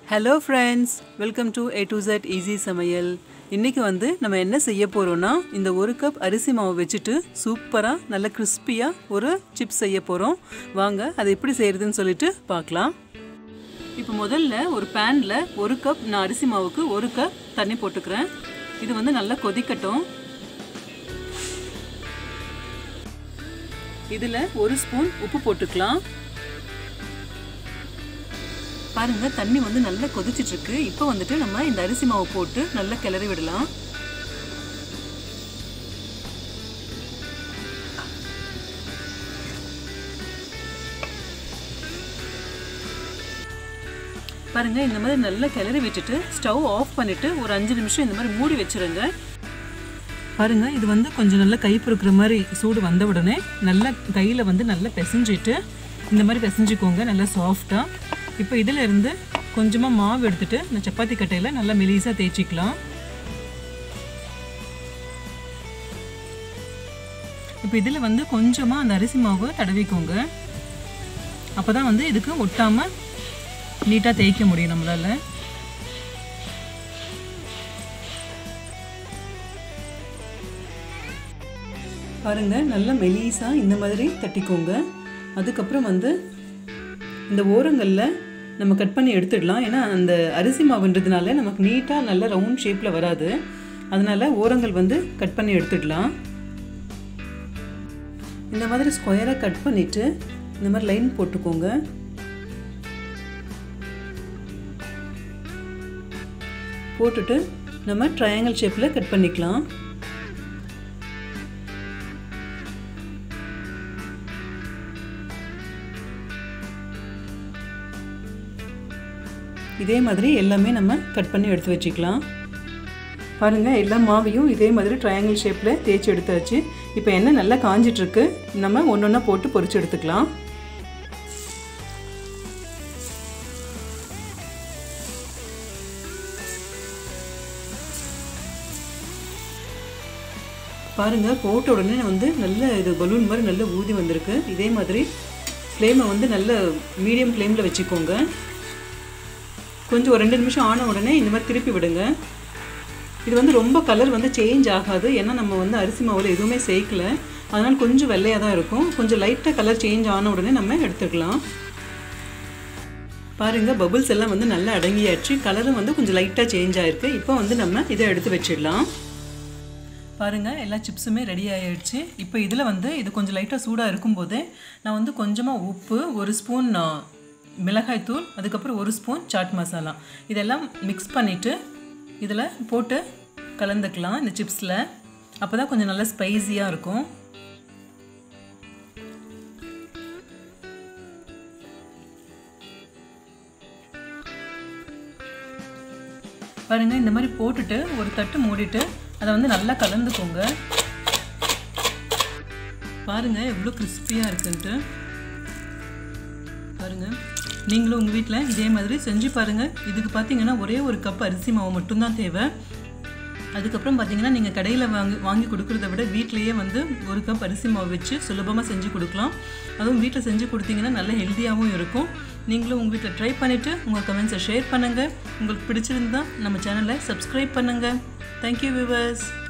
hello friends welcome to A to Z easy சமையல் இன்றைக்கி வந்து நம்ம என்ன செய்ய போகிறோன்னா இந்த ஒரு கப் அரிசி மாவு வச்சுட்டு சூப்பராக நல்ல கிறிஸ்பியாக ஒரு சிப்ஸ் செய்ய போகிறோம் வாங்க அதை எப்படி செய்கிறதுன்னு சொல்லிட்டு பார்க்கலாம் இப்போ முதல்ல ஒரு பேனில் ஒரு கப் நான் அரிசி மாவுக்கு ஒரு கப் தண்ணி போட்டுக்கிறேன் இது வந்து நல்லா கொதிக்கட்டும் இதில் ஒரு ஸ்பூன் உப்பு போட்டுக்கலாம் பாருங்க தண்ணி வந்து நல்லா கொதிச்சிட்டு இருக்கு இப்போ வந்துட்டு நம்ம இந்த அரிசி மாவு போட்டு நல்லா கிளறி விடலாம் பாருங்க இந்த மாதிரி நல்லா கிளறி விட்டுட்டு ஸ்டவ் ஆஃப் பண்ணிட்டு ஒரு அஞ்சு நிமிஷம் இந்த மாதிரி மூடி வச்சிருங்க பாருங்க இது வந்து கொஞ்சம் நல்லா கை பொறுக்கிற மாதிரி சூடு வந்த உடனே நல்லா கையில் வந்து நல்லா பிசைஞ்சிட்டு இந்த மாதிரி பிசைஞ்சிக்கோங்க நல்லா சாஃப்டாக இப்போ இதில் இருந்து கொஞ்சமாக மாவு எடுத்துட்டு இந்த சப்பாத்தி கட்டையில் நல்லா மெலிசாக தேய்ச்சிக்கலாம் இப்போ இதில் வந்து கொஞ்சமாக அந்த அரிசி மாவு தடவிக்கோங்க அப்போ தான் வந்து இதுக்கு ஒட்டாமல் நீட்டாக தேய்க்க முடியும் நம்மளால் பாருங்கள் நல்லா மெலிசாக இந்த மாதிரி தட்டிக்கோங்க அதுக்கப்புறம் வந்து இந்த ஓரங்களில் நம்ம கட் பண்ணி எடுத்துடலாம் ஏன்னா அந்த அரிசி மாவுன்றதுனால நமக்கு நீட்டாக நல்ல ரவுண்ட் ஷேப்பில் வராது அதனால் ஓரங்கள் வந்து கட் பண்ணி எடுத்துடலாம் இந்த மாதிரி ஸ்கொயராக கட் பண்ணிவிட்டு இந்த மாதிரி லைன் போட்டுக்கோங்க போட்டுட்டு நம்ம ட்ரையாங்கிள் ஷேப்பில் கட் பண்ணிக்கலாம் இதே மாதிரி எல்லாமே நம்ம கட் பண்ணி எடுத்து வச்சுக்கலாம் பாருங்கள் எல்லா மாவையும் இதே மாதிரி ட்ரையாங்கிள் ஷேப்பில் தேய்ச்சி எடுத்தாச்சு இப்போ எண்ணெய் நல்லா காஞ்சிட்ருக்கு நம்ம ஒன்று ஒன்றா போட்டு பொரிச்சு எடுத்துக்கலாம் பாருங்கள் போட்ட உடனே வந்து நல்ல இது பலூன் மாதிரி நல்ல ஊதி வந்திருக்கு இதே மாதிரி ஃப்ளேமை வந்து நல்ல மீடியம் ஃப்ளேமில் வச்சுக்கோங்க கொஞ்சம் ஒரு ரெண்டு நிமிஷம் ஆன உடனே இந்த மாதிரி திருப்பி விடுங்க இது வந்து ரொம்ப கலர் வந்து சேஞ்ச் ஆகாது ஏன்னா நம்ம வந்து அரிசி மாவில் எதுவுமே சேர்க்கல அதனால் கொஞ்சம் வெள்ளையாக தான் இருக்கும் கொஞ்சம் லைட்டாக கலர் சேஞ்ச் ஆன உடனே நம்ம எடுத்துக்கலாம் பாருங்கள் பபுள்ஸ் எல்லாம் வந்து நல்லா அடங்கியாச்சு கலரும் வந்து கொஞ்சம் லைட்டாக சேஞ்ச் ஆகிருக்கு இப்போ வந்து நம்ம இதை எடுத்து வச்சிடலாம் பாருங்கள் எல்லா சிப்ஸுமே ரெடி ஆகிடுச்சு இப்போ இதில் வந்து இது கொஞ்சம் லைட்டாக சூடாக இருக்கும்போதே நான் வந்து கொஞ்சமாக உப்பு ஒரு ஸ்பூன் மிளகாய்த்தூள் அதுக்கப்புறம் ஒரு ஸ்பூன் சாட் மசாலா இதெல்லாம் மிக்ஸ் பண்ணிவிட்டு இதில் போட்டு கலந்துக்கலாம் இந்த சிப்ஸில் அப்போ தான் கொஞ்சம் நல்லா ஸ்பைஸியாக இருக்கும் பாருங்கள் இந்த மாதிரி போட்டுட்டு ஒரு தட்டு மூடிட்டு அதை வந்து நல்லா கலந்துக்கோங்க பாருங்கள் எவ்வளோ கிறிஸ்பியாக இருக்குன்ட்டு பாருங்கள் நீங்களும் உங்கள் வீட்டில் இதே மாதிரி செஞ்சு பாருங்கள் இதுக்கு பார்த்தீங்கன்னா ஒரே ஒரு கப் அரிசி மாவு மட்டும்தான் தேவை அதுக்கப்புறம் பார்த்தீங்கன்னா நீங்கள் கடையில் வாங்கி வாங்கி கொடுக்குறத விட வீட்லேயே வந்து ஒரு கப் அரிசி மாவு வச்சு சுலபமாக செஞ்சு கொடுக்கலாம் அதுவும் வீட்டில் செஞ்சு கொடுத்தீங்கன்னா நல்ல ஹெல்த்தியாகவும் இருக்கும் நீங்களும் உங்கள் வீட்டில் ட்ரை பண்ணிவிட்டு உங்கள் கமெண்ட்ஸை ஷேர் பண்ணுங்கள் உங்களுக்கு பிடிச்சிருந்தா நம்ம சேனலை சப்ஸ்கிரைப் பண்ணுங்கள் தேங்க்யூ விவர்ஸ்